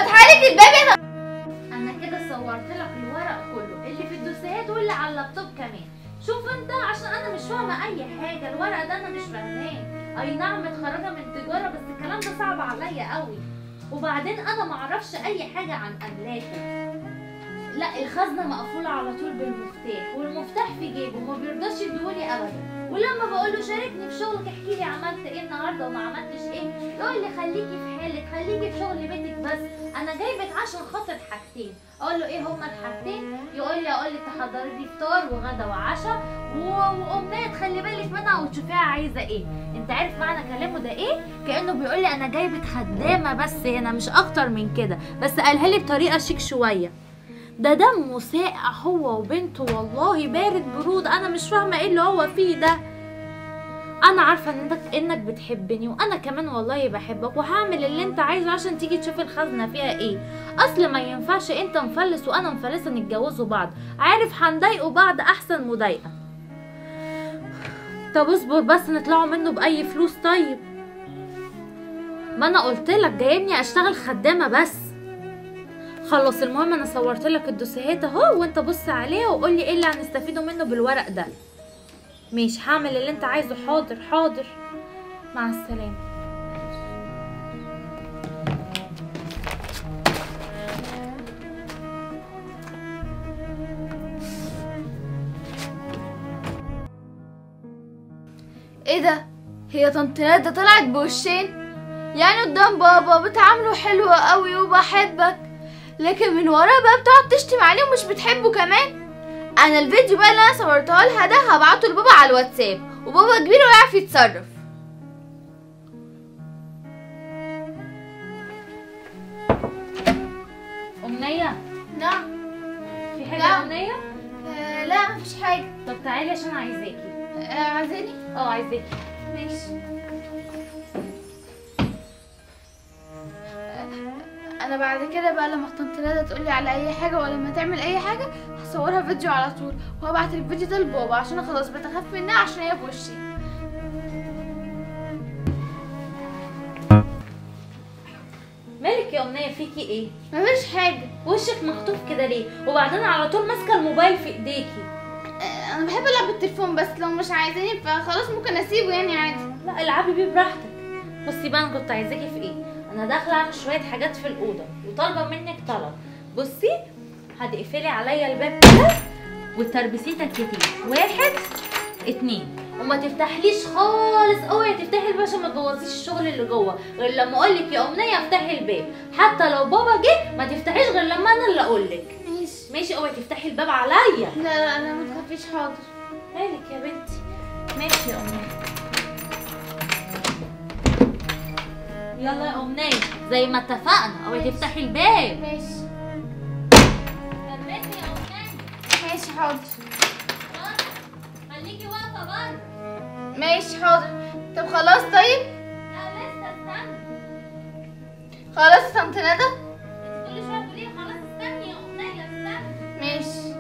فاتحه لك الباب يا طن- انا كده صورت لك الورق كله اللي في الدوسيات واللي على اللابتوب كمان شوف انت عشان انا مش فاهمه اي حاجه الورق ده انا مش فاهماه اي نعم متخرجه من تجاره بس الكلام ده صعب عليا قوي وبعدين انا معرفش اي حاجه عن املاكك لا الخزنه مقفوله على طول بالمفتاح والمفتاح في جيبه وما بيرضاش يديهولي ابدا ولما بقول له شاركني في شغلك احكي لي عملت ايه النهارده وما عملتش ايه يقول لي خليكي في حالك خليكي في شغل بيتك بس انا جايبك عشان خاطر حاجتين اقول له ايه هما الحاجتين يقول لي اقول لك تحضري لي فطار وغدا وعشاء و- وامنيه تخلي بالك منها وتشوفيها عايزه ايه انت عارف معنى كلامه ده ايه كانه بيقول لي انا جايبك خدامه بس هنا مش اكتر من كده بس قالها لي بطريقه شيك شويه ده دمه ساقع هو وبنته والله بارد برود انا مش فاهمه ايه اللي هو فيه ده انا عارفه انك انك بتحبني وانا كمان والله بحبك وهعمل اللي انت عايزه عشان تيجي تشوف الخزنه فيها ايه اصل ما ينفعش انت مفلس وانا مفلسه نتجوزوا بعض عارف هنضايقوا بعض احسن مضايقه طب اصبر بس نطلعوا منه باي فلوس طيب ما انا قلت لك جايبني اشتغل خدامه بس خلاص المهم انا صورت لك الدوسيهات اهو وانت بص عليها وقول لي ايه اللي هنستفيده منه بالورق ده مش هعمل اللي انت عايزه حاضر حاضر مع السلامه ايه ده هي طنط ندى طلعت بوشين يعني قدام بابا بتعامله حلو قوي وبحبك لكن من ورا بقى بتقعد تشتم عليه ومش بتحبه كمان انا الفيديو بقى اللي انا صورتها لها ده هبعته لبابا على الواتساب وبابا كبير ويعرف يتصرف امنيه نعم في حاجه لا. امنيه آه لا مفيش حاجه طب تعالي عشان عايزاكي آه عايزاني اه عايزاكي ماشي انا بعد كده بقى لما طنط ندى تقول لي على اي حاجه ولا لما تعمل اي حاجه هصورها فيديو على طول وهبعت الفيديو ده لبابا عشان أنا خلاص بتخاف منها عشان هي بوشي مالك يا امنيه فيكي ايه مفيش حاجه وشك مخطوف كده ليه وبعدين على طول ماسكه الموبايل في ايديكي آه، انا بحب العب بالتليفون بس لو مش عايزاني فخلاص ممكن اسيبه يعني عادي لا العبي بيه براحتك بصي بقى انا كنت عايزاكي في ايه انا داخله اعمل شويه حاجات في الاوضه وطالبه منك طلب بصي هتقفلي عليا الباب كده وتربسيه كتير واحد اتنين وما تفتحليش خالص اوعي تفتحي الباب عشان ما تبوظيش الشغل اللي جوه غير لما اقول لك يا امنيه افتحي الباب حتى لو بابا جه ما تفتحيش غير لما انا اللي اقول لك ماشي ماشي اوعي تفتحي الباب عليا لا لا لا ما تخافيش حاضر مالك يا بنتي ماشي يا أمنية يلا يا أمنية زي ما اتفقنا أو ماشي. تفتحي الباب ماشي كلمتني يا أمنية ماشي حاضر خليكي واقفة بره ماشي حاضر طب خلاص طيب لا لسه استني خلاص يا طنط ندى انت كل شوية تقولي لي خلاص استني يا أمنية استني ماشي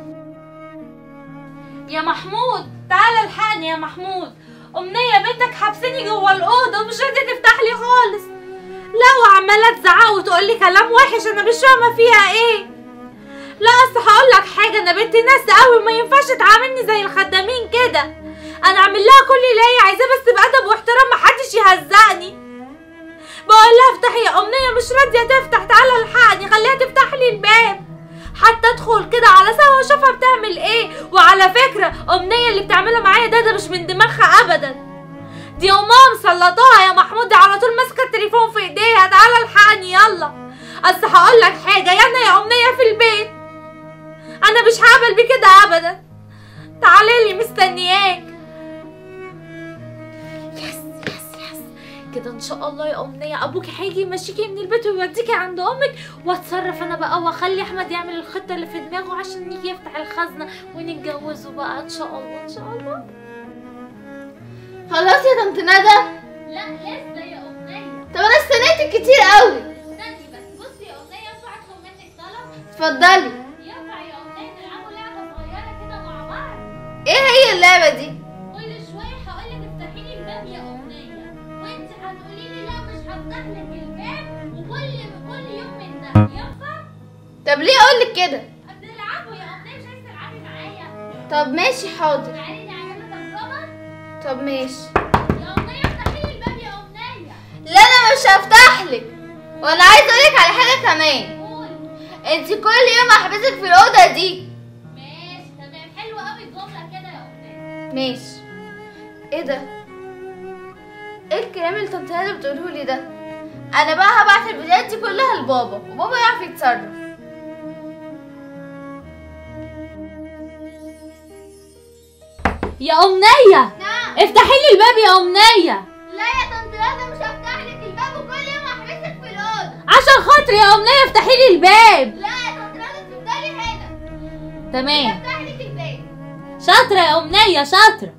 يا محمود تعالى الحقني يا محمود أمنية بنتك حبسني جوه الأوضة ومش راضية تفتح لي خالص لا وعمالة تزعق وتقول لي كلام وحش أنا مش فاهمة فيها إيه لا أصل هقول لك حاجة أنا بنت ناس قوي وما ينفعش تعاملني زي الخدامين كده أنا أعمل لها كل اللي هي عايزاه بس بأدب واحترام محدش يهزقني بقول لها افتحي يا أمنية مش راضية تفتح تعالى الحقني خليها تفتح لي الباب حتى ادخل كده على سوا واشوفها بتعمل ايه وعلى فكره امنيه اللي بتعمله معايا ده ده مش من دماغها ابدا دي امها مسلطاها يا محمود دي على طول ماسكه التليفون في ايديها تعالى الحقني يلا اصل هقول لك حاجه يا انا يا امنيه في البيت انا مش هقبل بكده ابدا تعالي لي مستنياك يس يس يس كده ان شاء الله يا امنيه ابوكي هيجي يمشيكي من البيت ويوديكي عند امك واتصرف انا بقى واخلي احمد يعمل الخطه اللي في دماغه عشان يجي يفتح الخزنه ونتجوزوا بقى ان شاء الله ان شاء الله خلاص يا طنط ندى لا لسه يا امنيه طب انا استنيتك كتير قوي استني بس بصي يا امنيه ينفع اطلب منك طلب اتفضلي ينفع يا امنيه نلعبوا لعبه صغيره كده مع بعض ايه هي اللعبه دي كل شويه هقول لك افتحي لي الباب يا امنيه وانت هتقولي لي لا مش هفتح لك الباب وكل كل يوم من ده طب ليه اقولك كده بنلعبوا يا امنيه مش عايزه تلعبي معايا طب ماشي حاضر تعالي نعمل تجربه طب ماشي يا امنيه افتحي لي الباب يا امنيه لا انا مش هفتح لك وانا عايزه اقولك على حاجه كمان قولي انت كل يوم هحبسك في الاوضه دي ماشي تمام حلوه قوي الجمله كده يا امنيه ماشي ايه ده ايه الكلام اللي طنط هاله بتقوله لي ده انا بقى هبعت الفيديوهات دي كلها لبابا وبابا يعرف يتصرف يا امنيه نعم افتحي لي الباب يا امنيه لا يا طنط هاله مش هفتح لك الباب وكل يوم هحبسك في الاوضه عشان خاطري يا امنيه افتحي لي الباب لا يا طنط هاله تفضلي هنا تمام هفتح لك الباب شاطره يا امنيه شاطره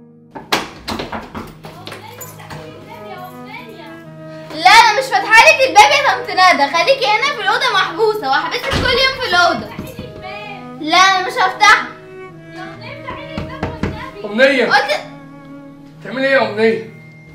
لا انا مش فاتحه لك الباب يا طنط ندى خليكي هنا في الاوضه محبوسه وهحبسك كل يوم في الاوضه لا انا مش هفتحها أمنية قلت بتعملي إيه يا أمنية؟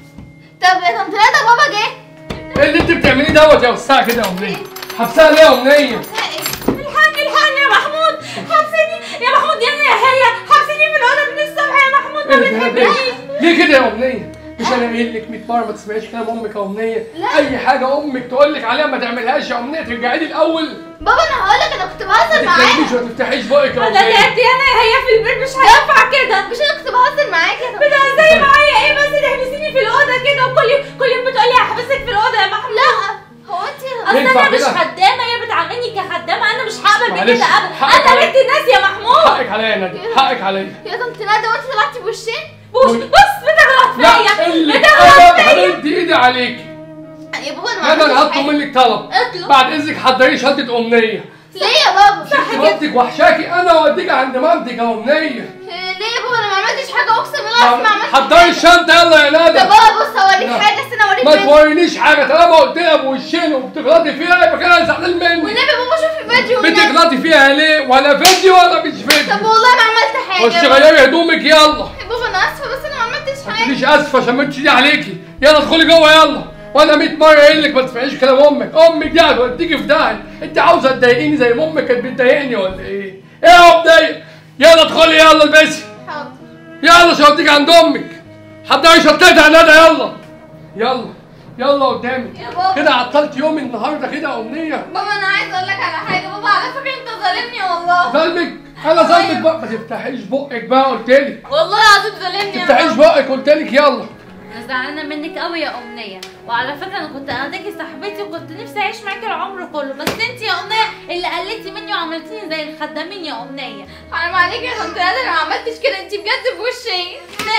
طب يا طنط ندى بابا جه إيه اللي أنت بتعمليه دوت يا وساعة كده يا أمنية؟ حبسها ليه يا أمنية؟ الحقني الحقني يا محمود حبسني يا محمود يا يا هي حبسني في الاوضه من الصبح يا محمود ما إيه ده؟ إيه ده؟ بتحبنيش ليه كده يا أمنية؟ مش أنا قايل لك 100 مرة ما تسمعيش كلام أمك يا أمنية؟ لا. أي حاجة أمك تقول لك عليها ما تعملهاش يا أمنية ترجعي لي الأول بابا انا هقول لك انا كنت ما بهزر معاك تتكلميش وما تفتحيش بقك يا ده أمنية دي انا يا هي في البيت مش هينفع كده مش انا كنت بهزر معاك يا طنط بتهزري معايا ايه بس تحبسيني في الاوضه كده وكل يوم كل يوم بتقولي هحبسك في الاوضه يا محمود لا هو انت اصل ينفع انا مش كده؟ خدامه هي بتعاملني كخدامه انا مش هقبل معلش، بكده ابدا حقك انا عليا. بنت الناس يا محمود حقك عليا يا ندى حقك عليا يا طنط ندى وانت طلعتي بوشين بص بص بتغلط لا فيا اللي بتغلط أنا فيا همد إيدي عليكي يا بابا انا ما ندى أنا عملتش هطلب حاجه منك طلب اطلب بعد إذنك حضري شنطة أمنية ليه يا بابا مامتك وحشاكي أنا أوديك عند مامتك يا أمنية ليه يا بابا انا ما عملتش حاجه اقسم بالله ما عملتش حضري حاجة. الشنطة يلا يا طب ندى بابا بص هوريك لا. حاجه استنى اوريك ما فيديو تورينيش حاجة طالما قلت لها بوشين وبتغلطي فيها يبقى كده أنا زعلان منك والنبي بابا شوف الفيديو والنبي. بتغلطي فيها ليه ولا فيديو ولا مش طب فيديو والله ما عملت حاجه خش غيري هدومك يلا بابا انا اسفه بس انا ما عملتش ما حاجه تقوليش اسفه عشان ما ايدي عليكي يلا ادخلي جوه يلا وانا 100 مره قايل لك ما تسمعيش كلام امك امك دي هتوديكي في داهيه انت عاوزه تضايقيني زي ما امك كانت بتضايقني ولا ايه ايه يا مضايق يلا ادخلي يلا البسي حاضر يلا عشان اوديك عند امك حضري شنطتها يا ندى يلا يلا يلا قدامي يا بابا. كده عطلت يومي النهارده كده يا امنيه بابا انا عايز اقول لك على حاجه بابا على فكره انت ظالمني والله ظلمك انا ظلمك بقى ما تفتحيش بقك بقى قلت لك والله العظيم ظالمني ما يا تفتحيش بابا بقك قلت لك يلا انا زعلانه منك قوي يا امنيه وعلى فكره انا كنت اخداكي صاحبتي وكنت نفسي اعيش معاكي العمر كله بس انت يا امنيه اللي قلتي مني وعملتيني زي الخدامين يا امنيه حرام عليك يا طنط ندى انا ما عملتش كده انت بجد بوشين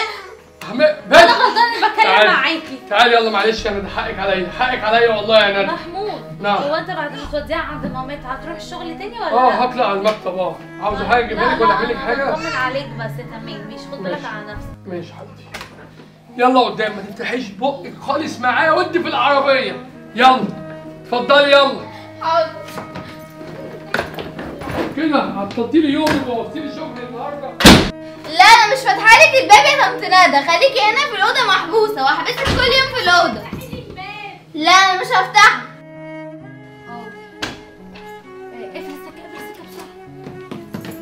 أحمد- انا غلطانه اني بتكلم تعالي. معاكي تعالي يلا معلش انا ده حقك عليا حقك عليا والله يا ندى محمود نعم. هو انت بعد ما توديها عند مامتها هتروح الشغل تاني ولا اه لا؟ هطلع على المكتب اه عاوزه حاجه اجيبها لا، لك ولا لا، اعمل لك أنا حاجه بطمن عليك بس تمام مش خد بالك ماشي. على نفسك ماشي حبيبتي يلا قدام ما تفتحيش بقك خالص معايا وانت في العربيه يلا اتفضلي يلا حاضر كده عطلتي لي يومي وبوظتي لي شغلي النهارده لا انا مش فاتحه لك الباب يا طنط ندى خليكي هنا في الاوضه محبوسه وهحبسك كل يوم في الاوضه لا انا مش هفتحها اقفل السكه اقفل السكه بسرعه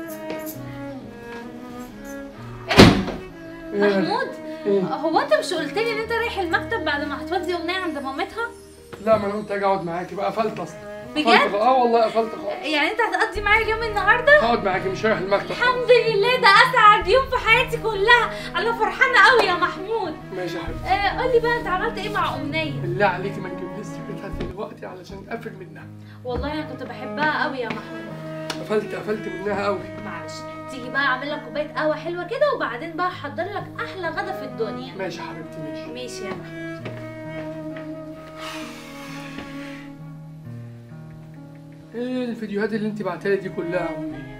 إيه؟ محمود إيه؟ هو انت مش قلت لي ان انت رايح المكتب بعد ما هتودي امنيه عند مامتها لا ما انا قلت اجي اقعد معاكي بقى قفلت اصلا بجد؟ قفلت خ- اه والله قفلت خالص يعني انت هتقضي معايا اليوم النهارده هقعد معاكي مش رايح المكتب الحمد لله ده اسعد يوم في حياتي كلها انا فرحانه قوي يا محمود ماشي يا حبيبتي آه قول لي بقى انت عملت ايه مع امنيه بالله عليكي ما تجيبليش سيرتها دلوقتي علشان اقفل منها والله انا كنت بحبها قوي يا محمود قفلت قفلت منها قوي معلش تيجي بقى اعمل لك كوبايه قهوه حلوه كده وبعدين بقى احضر لك احلى غدا في الدنيا ماشي يا حبيبتي ماشي ماشي يا محمود ايه الفيديوهات اللي انت بعتها لي دي كلها يا أمنية؟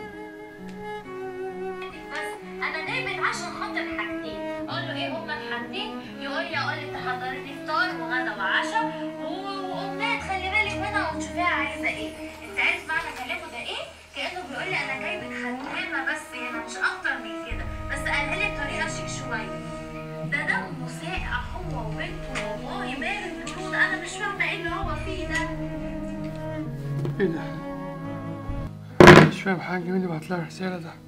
بس انا جايبك عشان خاطر حاجتين اقول له ايه هما الحاجتين يقول لي اقول لك تحضري لي فطار وغدا وعشاء وامنيه تخلي بالك منها وتشوفيها عايزه ايه انت عارف معنى كلامه ده ايه كانه بيقول لي انا جايبك خدامه بس هنا مش اكتر من كده بس قالها لي بطريقه شيك شويه ده دمه ساقع هو وبنته والله مال البرود انا مش فاهمه ايه اللي هو فيه ده ايه ده فاهم حاجه مين اللي بعت لها الرساله ده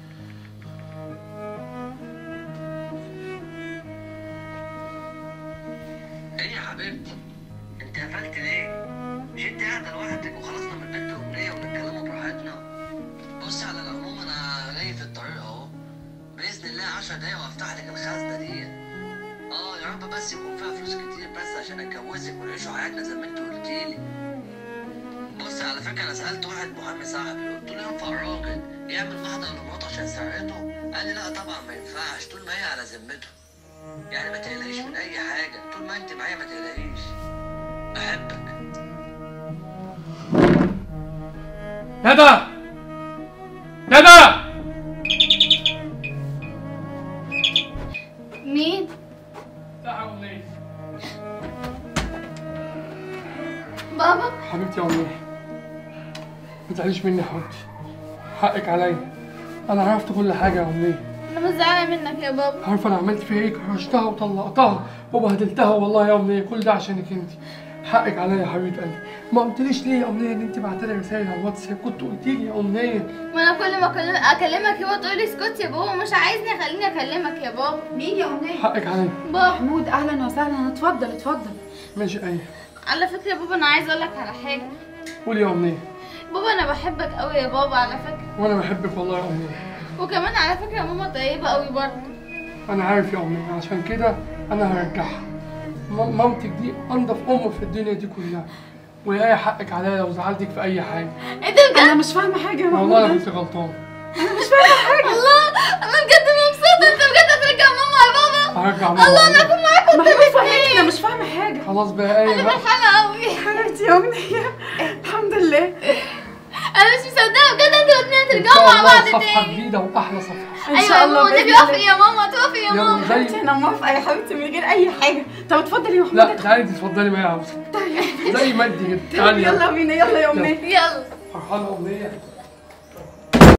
ايه يا حبيبتي انت قفلت ليه مش انت قاعده لوحدك وخلصنا من البنت اغنيه ونتكلموا براحتنا بصي على العموم انا جاي في الطريق اهو باذن الله 10 دقايق وافتح لك الخزنه دي اه يا رب بس يكون فيها فلوس كتير بس عشان اتجوزك ونعيشوا حياتنا زي ما انت قلتيلي بصي على فكره انا سالت واحد محامي صاحبي قلت له ينفع راجل يعمل محضر لمراته عشان سرقته قال لي لا طبعا ما ينفعش طول ما هي على ذمته يعني ما تقلقيش من اي حاجه طول ما انت معايا ما تقلقيش بحبك ندى ندى مين بابا حبيبتي يا امي ما تزعليش مني يا حبيبتي حقك عليا انا عرفت كل حاجه يا امي انا مش زعلانه منك يا بابا عارفه انا عملت فيها ايه كرشتها وطلقتها وبهدلتها والله يا امنيه كل ده عشانك انت حقك عليا يا حبيبه قلبي ما قلتليش ليه يا امنيه ان انت بعت لي رسائل على الواتساب كنت قلت لي يا امنيه ما انا كل ما أكلم- اكلمك يبقى تقولي اسكت يا بابا مش عايزني خليني اكلمك يا بابا مين يا أمنية؟ حقك عليا بابا محمود أهلا وسهلا اتفضل اتفضل ماشي ايه على فكره يا بابا انا عايزه اقول لك على حاجه قولي يا امنيه بابا انا بحبك قوي يا بابا على فكره وانا بحبك والله يا امنيه وكمان على فكره ماما طيبه قوي برضه انا عارف يا امنيه عشان كده انا هرجعها م- مامتك دي انضف ام في الدنيا دي كلها ويا حقك عليا لو زعلتك في اي حاجه انت بجد أنا مش فاهمة حاجة يا والله انا محمود كنت غلطان الله انا بجد مبسوطه انت بجد هترجع ماما يا بابا هرجع ماما الله انا اكون معاكم محمود فهمني أنا مش فاهمة حاجة خلاص بقى ايه انا بقى فرحانه قوي حبيبتي يا أمنية الحمد لله انا مش مصدقه بجد انتوا الاتنين ان هترجعوا شاء مع الله بعض صفحه تاني جديده واحلى صفحه إن ايوه شاء يا الله ماما بإذن توافقي الله يا ماما توافقي يا يلا ماما زي حبيبتي أنا موافقة يا حبيبتي من غير أي حاجة طب اتفضل يا محمود لا تعالي تتفضلي معايا يا عروسه زي ما انت كده طب تعالي يلا بينا يلا يا أمنية يلا فرحانه امنيه